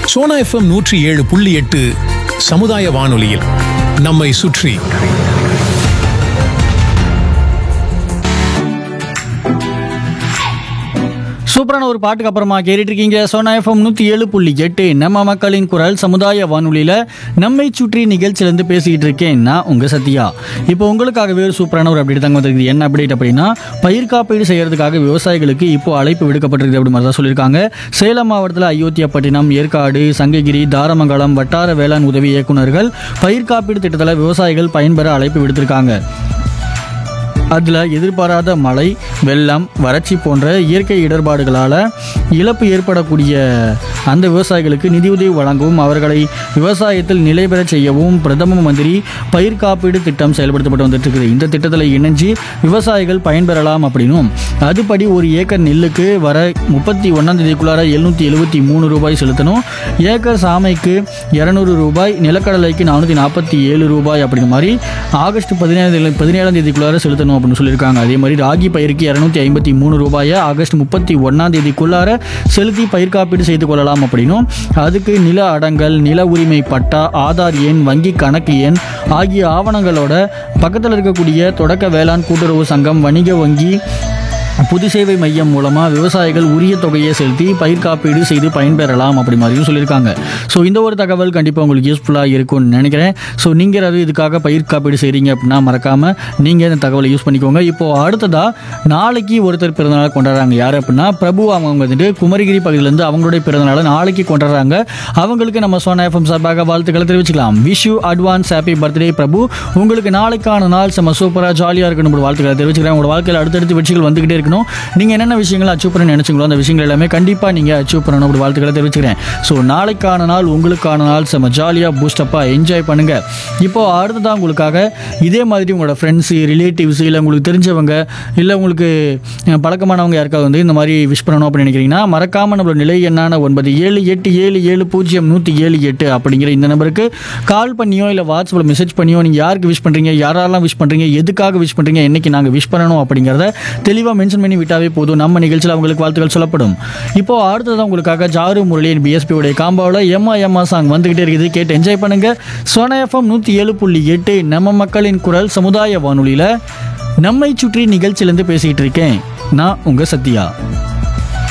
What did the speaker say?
Sona FM நூற்றி ஏழு புள்ளி எட்டு சமுதாய வானொலியில் நம்மை சுற்றி சூப்பரான ஒரு பாட்டுக்கு அப்புறமா கேட்டுட்டு இருக்கீங்க சோனா எஃப்எம் நூற்றி ஏழு புள்ளி எட்டு நம்ம மக்களின் குரல் சமுதாய வானொலியில் நம்மை சுற்றி நிகழ்ச்சியிலேருந்து பேசிக்கிட்டு இருக்கேன் நான் உங்கள் சத்யா இப்போ உங்களுக்காகவே ஒரு சூப்பரான ஒரு அப்டேட் தாங்க வந்திருக்குது என்ன அப்டேட் அப்படின்னா பயிர் காப்பீடு செய்யறதுக்காக விவசாயிகளுக்கு இப்போ அழைப்பு விடுக்கப்பட்டிருக்கு அப்படி மாதிரி தான் சொல்லியிருக்காங்க சேலம் மாவட்டத்தில் அயோத்தியாப்பட்டினம் ஏற்காடு சங்ககிரி தாரமங்கலம் வட்டார வேளாண் உதவி இயக்குநர்கள் பயிர் காப்பீடு திட்டத்தில் விவசாயிகள் பயன்பெற அழைப்பு விடுத்திருக்காங்க அதில் எதிர்பாராத மழை வெள்ளம் வறட்சி போன்ற இயற்கை இடர்பாடுகளால் இழப்பு ஏற்படக்கூடிய அந்த விவசாயிகளுக்கு நிதியுதவி வழங்கவும் அவர்களை விவசாயத்தில் நிலை பெறச் செய்யவும் பிரதம மந்திரி பயிர் காப்பீடு திட்டம் செயல்படுத்தப்பட்டு வந்துட்டு இருக்குது இந்த திட்டத்தில் இணைஞ்சு விவசாயிகள் பயன்பெறலாம் அப்படின்னும் அதுபடி ஒரு ஏக்கர் நெல்லுக்கு வர முப்பத்தி ஒன்றாம் தேதிக்குள்ளார எழுநூற்றி எழுபத்தி மூணு ரூபாய் செலுத்தணும் ஏக்கர் சாமைக்கு இரநூறு ரூபாய் நிலக்கடலைக்கு நானூற்றி நாற்பத்தி ஏழு ரூபாய் அப்படிங்கிற மாதிரி ஆகஸ்ட் பதினேழு பதினேழாம் தேதிக்குள்ளார செலுத்தணும் அப்படின்னு சொல்லியிருக்காங்க அதே மாதிரி ராகி பயிருக்கு இரநூத்தி ஐம்பத்தி மூணு ரூபாயை ஆகஸ்ட் முப்பத்தி ஒன்றாம் தேதிக்குள்ளார செலுத்தி பயிர் காப்பீடு செய்து கொள்ளலாம் அப்படின்னும் அதுக்கு நில அடங்கல் நில உரிமை பட்டா ஆதார் எண் வங்கி கணக்கு எண் ஆகிய ஆவணங்களோட பக்கத்தில் இருக்கக்கூடிய தொடக்க வேளாண் கூட்டுறவு சங்கம் வணிக வங்கி புது சேவை மையம் மூலமாக விவசாயிகள் உரிய தொகையை செலுத்தி பயிர் காப்பீடு செய்து பயன்பெறலாம் அப்படி மாதிரியும் சொல்லியிருக்காங்க ஸோ இந்த ஒரு தகவல் கண்டிப்பாக உங்களுக்கு யூஸ்ஃபுல்லாக இருக்கும்னு நினைக்கிறேன் ஸோ நீங்கள் அது இதுக்காக பயிர் காப்பீடு செய்கிறீங்க அப்படின்னா மறக்காமல் நீங்கள் இந்த தகவலை யூஸ் பண்ணிக்கோங்க இப்போது அடுத்ததாக நாளைக்கு ஒருத்தர் பிறந்தநாள் கொண்டாடுறாங்க யார் அப்படின்னா பிரபு அவங்க வந்துட்டு குமரிகிரி பகுதியிலேருந்து அவங்களுடைய பிறந்தநாளை நாளைக்கு கொண்டாடுறாங்க அவங்களுக்கு நம்ம சோனா எஃப்எம் சார்பாக வாழ்த்துக்களை தெரிவிச்சுக்கலாம் wish you advance happy birthday Prabhu உங்களுக்கு நாளைக்கான நாள் செம்ம சூப்பராக ஜாலியாக இருக்கணும் ஒரு வாழ்த்துக்களை தெரிவிச்சுக்கிறேன் உங்களோட வாழ்க்கையில் அடுத்தடுத்து வெற்றிகள் வந்துகிட்டே இருக்கணும் நீங்கள் என்னென்ன விஷயங்களை அச்சீவ் பண்ண நினைச்சீங்களோ அந்த விஷயங்கள் எல்லாமே கண்டிப்பாக நீங்கள் அச்சீவ் பண்ணணும் அப்படி வாழ்த்துக்களை தெரிவிச்சுக்கிறேன் ஸோ நாளைக்கான நாள் உங்களுக்கான நாள் செம்ம ஜாலியாக பூஸ்டப்பாக என்ஜாய் பண்ணுங்கள் இப்போ அடுத்ததான் உங்களுக்காக இதே மாதிரி உங்களோட ஃப்ரெண்ட்ஸு ரிலேட்டிவ்ஸ் இல்லை உங்களுக்கு தெரிஞ்சவங்க இல்லை உங்களுக்கு அஹ், பழக்கமானவங்க யாருக்காவது வந்து இந்த மாதிரி விஷ் பண்ணணும் அப்படின்னு நினைக்கிறீங்கன்னா மறக்காமல் நம்மளோட நிலை எண்ணான ஒன்பது ஏழு எட்டு ஏழு ஏழு பூஜ்ஜியம் நூற்றி ஏழு எட்டு அப்படிங்கிற இந்த நம்பருக்கு கால் பண்ணியோ இல்லை வாட்ஸ்அப்பில் மெசேஜ் பண்ணியோ நீங்கள் யாருக்கு விஷ் பண்ணுறீங்க யாரெல்லாம் விஷ் பண்ணுறீங்க எதுக்காக விஷ் பண்ணுறீங்க என்னைக்கு நாங்கள் விஷ் பண்ணணும் அப்படிங்கிறத தெளிவாக மென்ஷன் பண்ணி விட்டாவே போதும் நம்ம நிகழ்ச்சியில் அவங்களுக்கு வாழ்த்துக்கள் சொல்லப்படும் இப்போ அடுத்ததான் உங்களுக்காக ஜாரு முரளியின் பிஎஸ்பியோடைய காம்பாவில் எம்மா எம்மா சாங் வந்துகிட்டே இருக்குது கேட்டு என்ஜாய் பண்ணுங்க சோனா எஃப்எம் நூற்றி ஏழு புள்ளி எட்டு நம்ம மக்களின் குரல் சமுதாய வானொலியில் நம்மை சுற்றி நிகழ்ச்சியிலேருந்து பேசிகிட்டு இருக்கேன் நான் உங்கள் சத்யா